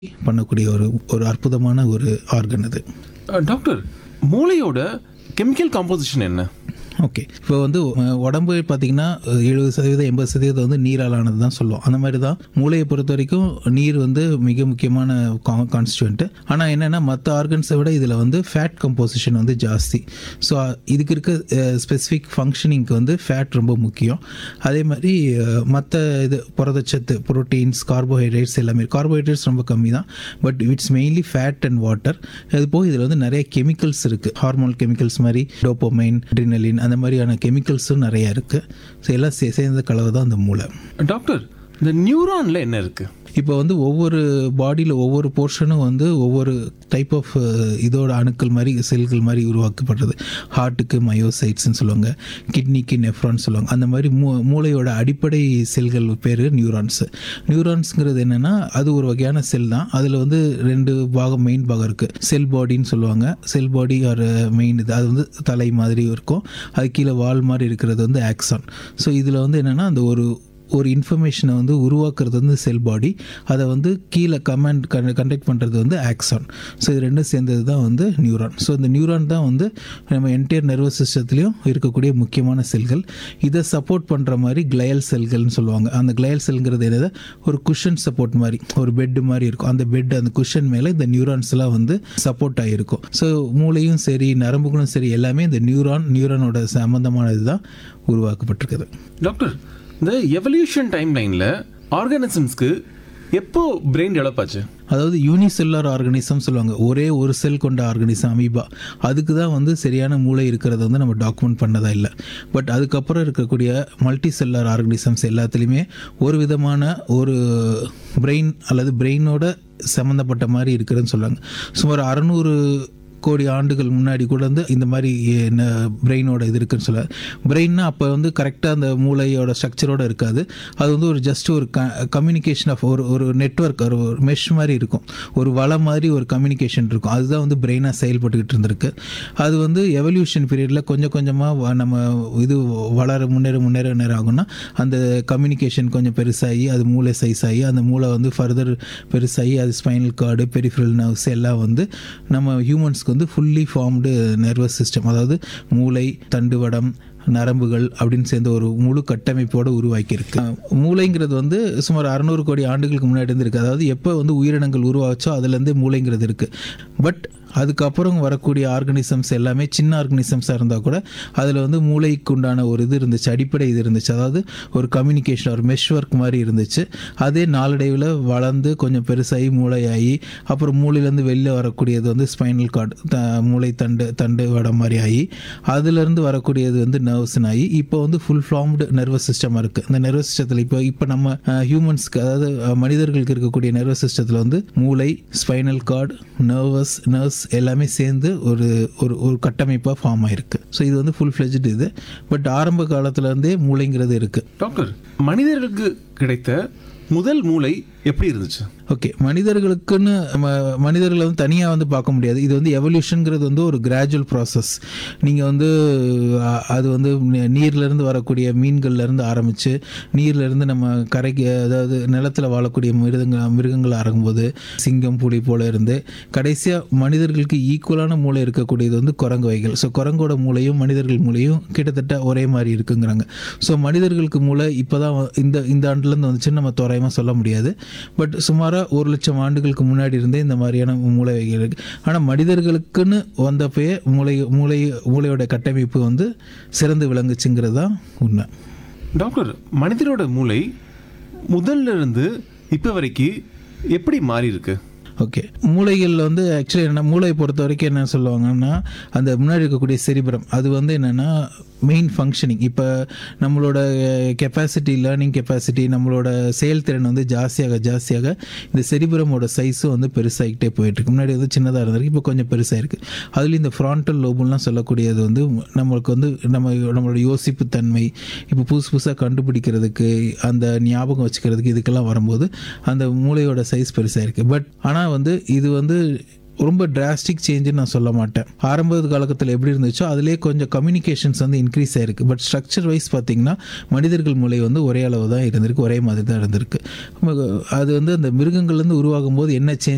பண்ணக்கூடிய ஒரு ஒரு அற்புதமான ஒரு ஆர்கன் அது அஹ், டாக்டர் மூளையோட கெமிக்கல் காம்போசிஷன் என்ன ஓகே இப்போ வந்து அஹ், உடம்பு பார்த்தீங்கன்னா எழுபது சதவீதம் எண்பது சதவீதம் வந்து நீரால் ஆனது தான் சொல்லுவோம் அந்த மாதிரி தான் மூளையை பொறுத்த வரைக்கும் நீர் வந்து மிக முக்கியமான கான்ஸ்டுவன்ட்டு ஆனால் என்னென்னா மற்ற ஆர்கன்ஸை விட இதில் வந்து ஃபேட் கம்போசிஷன் வந்து ஜாஸ்தி ஸோ இதுக்கு இருக்க ஸ்பெசிஃபிக் ஃபங்க்ஷனிங்க்கு வந்து ஃபேட் ரொம்ப முக்கியம் அதே மாதிரி மற்ற இது புரதச்சத்து ப்ரோட்டீன்ஸ் கார்போஹைட்ரேட்ஸ் எல்லாமே கார்போஹைட்ரேட்ஸ் ரொம்ப கம்மி தான் but it's mainly fat and water அது போக இதில் வந்து நிறைய கெமிக்கல்ஸ் இருக்குது ஹார்மோன் கெமிக்கல்ஸ் மாதிரி டோப்போமைன் ட்ரினலின் அந்த மாதிரியான கெமிக்கல்ஸும் நிறைய இருக்குது ஸோ எல்லாம் சே- சேர்ந்த கலவை தான் அந்த மூளை டாக்டர் இந்த நியூரான்ல என்ன இருக்கு இப்போ வந்து ஒவ்வொரு பாடியில் ஒவ்வொரு போர்ஷனும் வந்து ஒவ்வொரு டைப் ஆஃப் இதோட அணுக்கள் மாதிரி செல்கள் மாதிரி உருவாக்கப்படுறது ஹார்ட்டுக்கு மயோசைட்ஸ்னு சொல்லுவாங்க கிட்னிக்கு நெஃப்ரான் சொல்லுவாங்க அந்த மாதிரி மூ மூளையோட அடிப்படை செல்கள் பேர் நியூரான்ஸ் நியூரான்ஸுங்கிறது என்னென்னா அது ஒரு வகையான செல் தான் அதில் வந்து ரெண்டு பாகம் மெயின் பாகம் இருக்குது செல் பாடின்னு சொல்லுவாங்க செல் பாடி ஒரு மெயின் இது அது வந்து தலை மாதிரி இருக்கும் அது கீழே வால் மாதிரி இருக்கிறது வந்து ஆக்சான் ஸோ இதில் வந்து என்னென்னா அந்த ஒரு ஒரு இன்ஃபர்மேஷனை வந்து உருவாக்குறது வந்து செல் பாடி அதை வந்து கீழே கமெண்ட் கண்டக்ட் பண்ணுறது வந்து ஆக்சான் ஸோ இது ரெண்டும் சேர்ந்தது தான் வந்து நியூரான் ஸோ இந்த நியூரான் தான் வந்து நம்ம என்டையர் நர்வஸ் சிஸ்டத்துலேயும் இருக்கக்கூடிய முக்கியமான செல்கள் இதை சப்போர்ட் பண்ணுற மாதிரி கிளையல் செல்கள்னு சொல்லுவாங்க அந்த கிளையல் செல்ங்கிறது என்னது ஒரு குஷன் சப்போர்ட் மாதிரி ஒரு பெட்டு மாதிரி இருக்கும் அந்த பெட் அந்த குஷன் மேலே இந்த நியூரான்ஸ்லாம் வந்து சப்போர்ட் ஆகிருக்கும் ஸோ மூளையும் சரி நரம்புகளும் சரி எல்லாமே இந்த நியூரான் நியூரானோட சம்மந்தமானது தான் உருவாக்கப்பட்டிருக்குது டாக்டர் இந்த எவல்யூஷன் டைம் லைன்ல ஆர்கானிசம்ஸ்க்கு எப்போ பிரெயின் டெவலப் ஆச்சு அதாவது யூனிசெல்லார் ஆர்கனிசம் சொல்லுவாங்க ஒரே ஒரு செல் கொண்ட ஆர்கனிசம் அமீபா அதுக்கு தான் வந்து சரியான மூளை இருக்கிறத வந்து நம்ம டாக்குமெண்ட் பண்ணதா இல்லை பட் அதுக்கப்புறம் இருக்கக்கூடிய மல்டி செல்லார் ஆர்கனிசம்ஸ் எல்லாத்துலேயுமே ஒரு விதமான ஒரு பிரெயின் அல்லது பிரெயினோட சம்மந்தப்பட்ட மாதிரி இருக்குதுன்னு சொல்லுவாங்க சுமார் அறநூறு கோடி ஆண்டுகள் முன்னாடி கூட வந்து இந்த மாதிரி பிரெயினோட இது இருக்குன்னு சொல்ல பிரெயின்னா அப்போ வந்து கரெக்டாக அந்த மூளையோட ஸ்ட்ரக்சரோட இருக்காது அது வந்து ஒரு ஜஸ்ட் ஒரு க கம்யூனிகேஷன் ஆஃப் ஒரு ஒரு நெட்ஒர்க் ஒரு மெஷ் மாதிரி இருக்கும் ஒரு வளம் மாதிரி ஒரு கம்யூனிகேஷன் இருக்கும் அதுதான் வந்து பிரெயினாக செயல்பட்டுக்கிட்டு இருந்திருக்கு அது வந்து எவல்யூஷன் பீரியடில் கொஞ்சம் கொஞ்சமாக நம்ம இது வளர முன்னேற முன்னேற நேரம் ஆகும்னா அந்த கம்யூனிகேஷன் கொஞ்சம் பெருசாகி அது மூளை சைஸ் ஆகி அந்த மூளை வந்து ஃபர்தர் பெருசாகி அது ஸ்பைனல் கார்டு பெரிஃபரல் நர்வ்ஸ் எல்லாம் வந்து நம்ம ஹியூமன்ஸ்க்கு வந்து ஃபுல்லி ஃபார்ம்டு நர்வஸ் சிஸ்டம் அதாவது மூளை தண்டுவடம் நரம்புகள் அப்படின்னு சேர்ந்த ஒரு முழு கட்டமைப்போட உருவாக்கியிருக்கு அஹ் மூளைங்கிறது வந்து சுமார் அறநூறு கோடி ஆண்டுகளுக்கு முன்னாடி இருந்து இருக்கு அதாவது எப்போ வந்து உயிரினங்கள் உருவாச்சோ அதுலேருந்தே மூளைங்கிறது இருக்கு பட் அதுக்கப்புறம் வரக்கூடிய ஆர்கனிசம்ஸ் எல்லாமே சின்ன ஆர்கனிசம்ஸாக இருந்தால் கூட அதில் வந்து மூளைக்கு உண்டான ஒரு இது இருந்துச்சு அடிப்படை இது இருந்துச்சு அதாவது ஒரு கம்யூனிகேஷன் ஒரு மெஷ் ஒர்க் மாதிரி இருந்துச்சு அதே நாளடைவில் வளர்ந்து கொஞ்சம் பெருசாகி மூளையாகி அப்புறம் மூளையிலேருந்து வெளில வரக்கூடியது வந்து ஸ்பைனல் கார்டு த மூளை தண்டு தண்டு வடம் மாதிரி ஆகி அதுலேருந்து வரக்கூடியது வந்து நர்வ்ஸ்னு ஆகி இப்போ வந்து ஃபுல் ஃபார்ம்டு நர்வஸ் சிஸ்டமாக இருக்குது இந்த நர்வஸ் சிஸ்டத்தில் இப்போ இப்போ நம்ம ஹியூமன்ஸ்க்கு அதாவது அஹ், மனிதர்களுக்கு இருக்கக்கூடிய நர்வஸ் சிஸ்டத்தில் வந்து மூளை ஸ்பைனல் கார்டு நர்வஸ் நர்வ்ஸ் எல்லாமே சேர்ந்து ஒரு ஒரு ஒரு கட்டமைப்பாக ஃபார்ம் ஆயிருக்கு ஸோ இது வந்து ஃபுல் ஃப்ளெஜ்டு இது பட் ஆரம்ப காலத்துலேருந்தே மூளைங்கிறது இருக்குது டாக்டர் மனிதர்களுக்கு கிடைத்த முதல் மூளை எப்படி இருந்துச்சு ஓகே மனிதர்களுக்குன்னு ம- மனிதர்களை வந்து தனியாக வந்து பார்க்க முடியாது இது வந்து எவல்யூஷனுங்கிறது வந்து ஒரு கிராஜுவல் ப்ராசஸ் நீங்கள் வந்து அ- அது வந்து நி- நீர்லேருந்து வரக்கூடிய மீன்கள்லேருந்து ஆரம்பித்து நீர்லேருந்து நம்ம கரைக்கு அதாவது நிலத்தில் வாழக்கூடிய மிருகங்க மிருகங்கள் ஆரம்பும்போது சிங்கம் புலி போல இருந்து கடைசியாக மனிதர்களுக்கு ஈக்குவலான மூளை இருக்கக்கூடியது வந்து குரங்கு வகைகள் ஸோ குரங்கோட மூளையும் மனிதர்கள் மூளையும் கிட்டத்தட்ட ஒரே மாதிரி இருக்குங்கிறாங்க ஸோ மனிதர்களுக்கு மூளை இப்போ தான் இந்த இந்த ஆண்டுலேருந்து வந்துச்சுன்னு நம்ம தோராயமாக சொல்ல முடியாது பட் சுமாராக ஒரு லட்சம் ஆண்டுகளுக்கு முன்னாடி இருந்தே இந்த மாதிரியான மூளை வகைகள் இருக்குது ஆனால் மனிதர்களுக்குன்னு வந்தப்பயே மூளை மூளை மூளையோட கட்டமைப்பு வந்து சிறந்து விளங்குச்சுங்கிறது தான் உண்மை டாக்டர் மனிதரோட மூளை முதல்ல இருந்து இப்போ வரைக்கும் எப்படி மாறி இருக்கு ஓகே மூளைகளில் வந்து ஆக்சுவலி என்ன மூளையை பொறுத்த வரைக்கும் என்ன சொல்லுவாங்கன்னா அந்த முன்னாடி இருக்கக்கூடிய செரிபரம் அது வந்து என்னென்னா மெயின் ஃபங்க்ஷனிங் இப்போ நம்மளோட கெப்பாசிட்டி லேர்னிங் கெப்பாசிட்டி நம்மளோட செயல்திறன் வந்து ஜாஸ்தியாக ஜாஸ்தியாக இந்த செரிபரமோட சைஸும் வந்து பெருசாகிட்டே போயிட்டுருக்கு முன்னாடி வந்து சின்னதாக இருந்திருக்கு இப்போ கொஞ்சம் பெருசாக இருக்குது அதுலேயும் இந்த ஃப்ரான்டல் லோபுலாம் சொல்லக்கூடியது வந்து நம்மளுக்கு வந்து நம்ம நம்மளோட யோசிப்பு தன்மை இப்போ புதுசு புதுசாக கண்டுபிடிக்கிறதுக்கு அந்த ஞாபகம் வச்சுக்கிறதுக்கு இதுக்கெல்லாம் வரும்போது அந்த மூளையோட சைஸ் பெருசாக இருக்குது பட் ஆனால் வந்து இது வந்து ரொம்ப டிராஸ்டிக் சேஞ்சுன்னு நான் சொல்ல மாட்டேன் ஆரம்ப காலகட்டத்தில் எப்படி இருந்துச்சோ அதிலே கொஞ்சம் கம்யூனிகேஷன்ஸ் வந்து இன்க்ரீஸ் ஆயிருக்கு பட் ஸ்ட்ரக்சர் வைஸ் பார்த்தீங்கன்னா மனிதர்கள் மூளை வந்து ஒரே அளவு தான் இருந்திருக்கு ஒரே மாதிரி தான் இருந்திருக்கு அது வந்து அந்த மிருகங்கள்லேருந்து உருவாகும் போது என்ன சேஞ்ச்